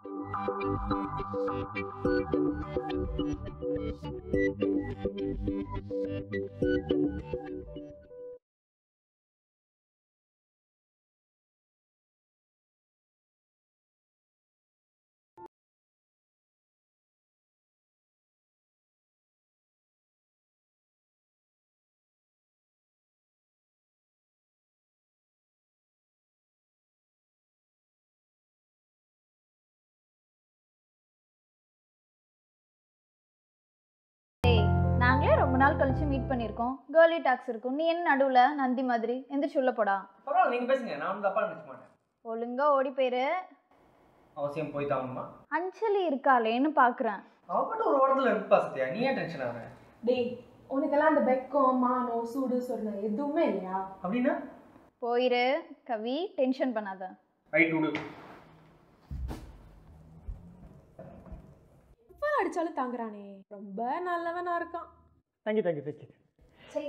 ஏய் நாங்களே ரொம்ப நாள் கழிச்சு மீட் பண்ணியிருக்கோம் கேர்லி டாக்ஸ் இருக்கும் நீ என்ன நடுவில் நந்தி மாதிரி எந்திரிச்சு உள்ள போடா பரவாயில்ல நீங்கள் பேசுங்க நான் வந்து தப்பாக நினச்ச மாட்டேன் ஒழுங்கா ஓடி போயிரு அவசியம் போய் தாங்கணுமா அஞ்சலி இருக்காளேன்னு பார்க்குறேன் அவள் மட்டும் ஒரு ஓரத்தில் இருப்பா சத்யா நீ ஏன் டென்ஷன் ஆகிற டேய் உனக்கெல்லாம் அந்த வெக்கம் மானம் சூடு சொன்ன எதுவுமே இல்லையா அப்படின்னா போயிரு கவி டென்ஷன் பண்ணாத ரைட் விடு எப்போ அடிச்சாலும் தாங்குறானே ரொம்ப நல்லவனா இருக்கான் தேங்க்யூ தேங்க்யூ தேங்க்யூ சரி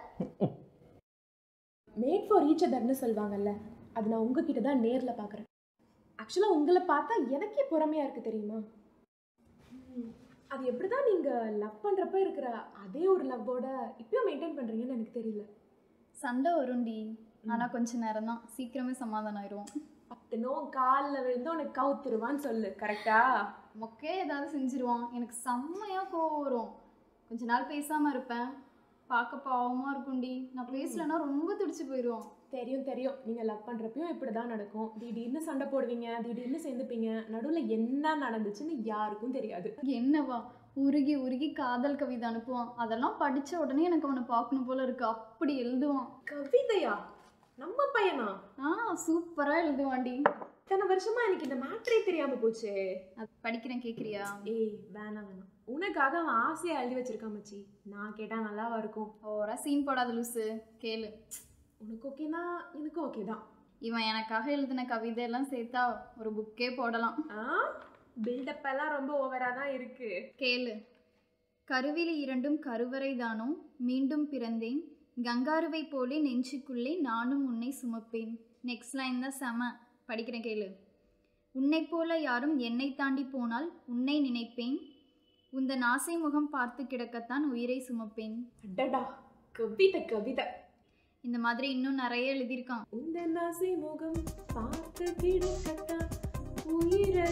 மேட் ஃபார் ஈச் அதர்னு சொல்லுவாங்கல்ல அது நான் உங்ககிட்ட தான் நேரில் பார்க்குறேன் ஆக்சுவலாக உங்களை பார்த்தா எனக்கே பொறாமையாக இருக்குது தெரியுமா ம், அது எப்படி தான் நீங்கள் லவ் பண்ணுறப்ப இருக்கிற அதே ஒரு லவ்வோட இப்பயும் மெயின்டைன் பண்ணுறீங்கன்னு எனக்கு தெரியல சண்டை வரும்டி ஆனால் கொஞ்ச நேரம் தான் சீக்கிரமே சமாதானம் ஆயிரும் பத்துனோ காலில் விழுந்து உனக்கு கவுத்துருவான்னு சொல்லு கரெக்டா மொக்கே ஏதாவது செஞ்சிருவான் எனக்கு செம்மையாக கோவம் வரும் கொஞ்ச நாள் பேசாமல் இருப்பேன் பார்க்க பாவமாக இருக்கும்டி நான் பேசலைன்னா ரொம்ப துடிச்சு போயிடுவான் தெரியும் தெரியும் நீங்கள் லவ் பண்ணுறப்பையும் இப்படி தான் நடக்கும் திடீர்னு சண்டை போடுவீங்க திடீர்னு சேர்ந்துப்பீங்க நடுவில் என்ன நடந்துச்சுன்னு யாருக்கும் தெரியாது என்னவா உருகி உருகி காதல் கவிதை அனுப்புவான் அதெல்லாம் படிச்ச உடனே எனக்கு அவனை பார்க்கணும் போல இருக்கு அப்படி எழுதுவான் கவிதையா நம்ம பையனா ஆ சூப்பரா எழுதுவான்டி இத்தனை வருஷமா எனக்கு இந்த மேட்ரே தெரியாம போச்சே அது படிக்கிறேன் கேட்குறியா ஏய் வேணாம் வேணாம் உனக்காக அவன் ஆசையா எழுதி வச்சிருக்கான் மச்சி நான் கேட்டா நல்லாவா இருக்கும் ஓரா சீன் போடாத லூசு கேளு உனக்கு ஓகேனா எனக்கு ஓகே தான் இவன் எனக்காக எழுதின கவிதையெல்லாம் சேர்த்தா ஒரு புக்கே போடலாம் ஆ பில்டப் எல்லாம் ரொம்ப ஓவரா தான் இருக்கு கேளு கருவிலி இரண்டும் கருவறை தானோ மீண்டும் பிறந்தேன் கங்காருவை போலே நெஞ்சுக்குள்ளே நானும் உன்னை சுமப்பேன் நெக்ஸ்ட் லைன் தான் செம படிக்கிறேன் கேளு உன்னை போல யாரும் என்னை தாண்டி போனால் உன்னை நினைப்பேன் உந்தன் ஆசை முகம் பார்த்து கிடக்கத்தான் உயிரை சுமப்பேன் அடடா கவிதை கவிதை இந்த மாதிரி இன்னும் நிறைய எழுதியிருக்கான் உந்த நாசி முகம் பார்த்து கிடக்கத்தான் உயிரை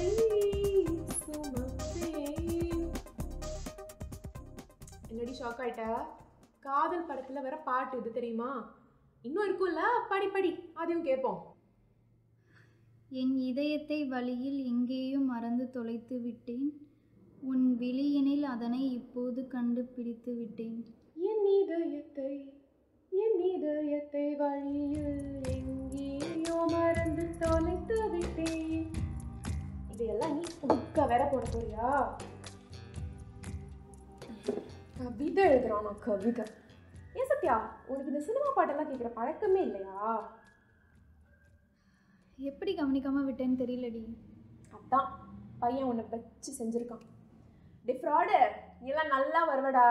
சுமப்பேன் என்னடி ஷாக் ஆயிட்ட காதல் படத்துல வர பாட்டு இது தெரியுமா இன்னும் இருக்கும்ல படி படி அதையும் கேட்போம் என் இதயத்தை வழியில் எங்கேயோ மறந்து தொலைத்து விட்டேன் உன் விழியினில் அதனை இப்போது கண்டுபிடித்து விட்டேன் என் இதயத்தை என் இதயத்தை வழியில் எங்கேயோ மறந்து தொலைத்து விட்டேன் இதையெல்லாம் நீ உட்க வேற போட போறியா கவிதை எழுதுறான் நான் கவிதை ஏன் சத்யா உனக்கு இந்த சினிமா பாட்டெல்லாம் கேட்குற பழக்கமே இல்லையா எப்படி கவனிக்காம விட்டேன்னு தெரியலடி அதான் பையன் உன்னை வச்சு செஞ்சிருக்கான் டே ஃப்ராடு நீ எல்லாம் நல்லா வருவடா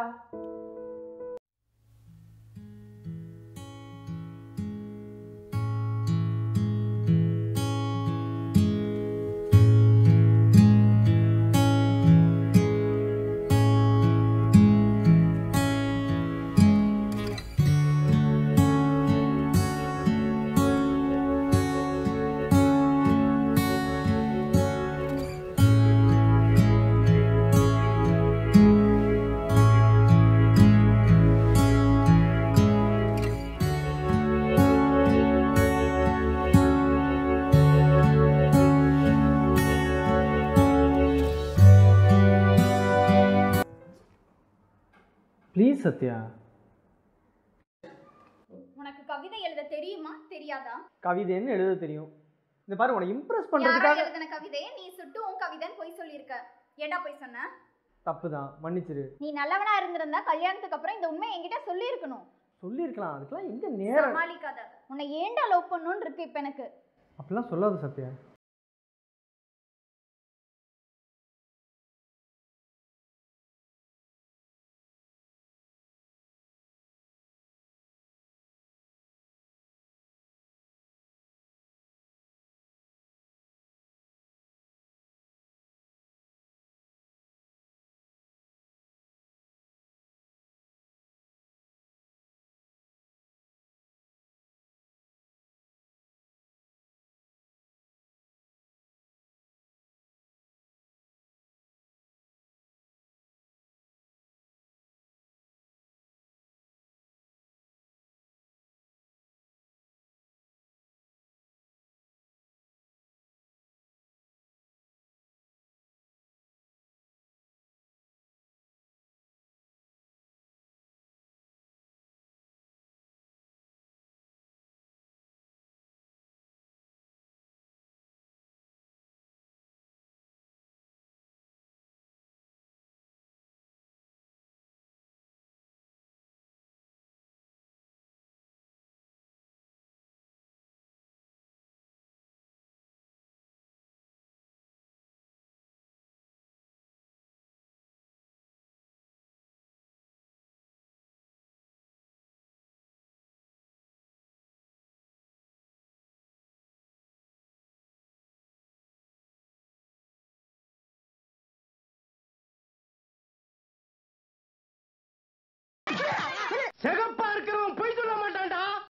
ப்ளீஸ் சத்யா உனக்கு கவிதை எழுத தெரியுமா தெரியாதா கவிதைன்னு எழுத தெரியும் இந்த பாரு உன்னை இம்ப்ரெஸ் யாரோ பண்ணுறதுக்காக எழுதின கவிதையை நீ சுட்டு உன் கவிதைன்னு போய் சொல்லியிருக்க ஏடா போய் சொன்ன தப்பு தான் மன்னிச்சிரு நீ நல்லவனா இருந்திருந்தா கல்யாணத்துக்கு அப்புறம் இந்த உண்மை என்கிட்ட சொல்லியிருக்கணும் சொல்லியிருக்கலாம் அதுக்கெல்லாம் எங்கே நேரம் சமாளிக்காத உன்னை ஏன்டா லவ் பண்ணணும்னு இருக்கு இப்ப எனக்கு அப்படிலாம் சொல்லாத சத்யா சிகப்பா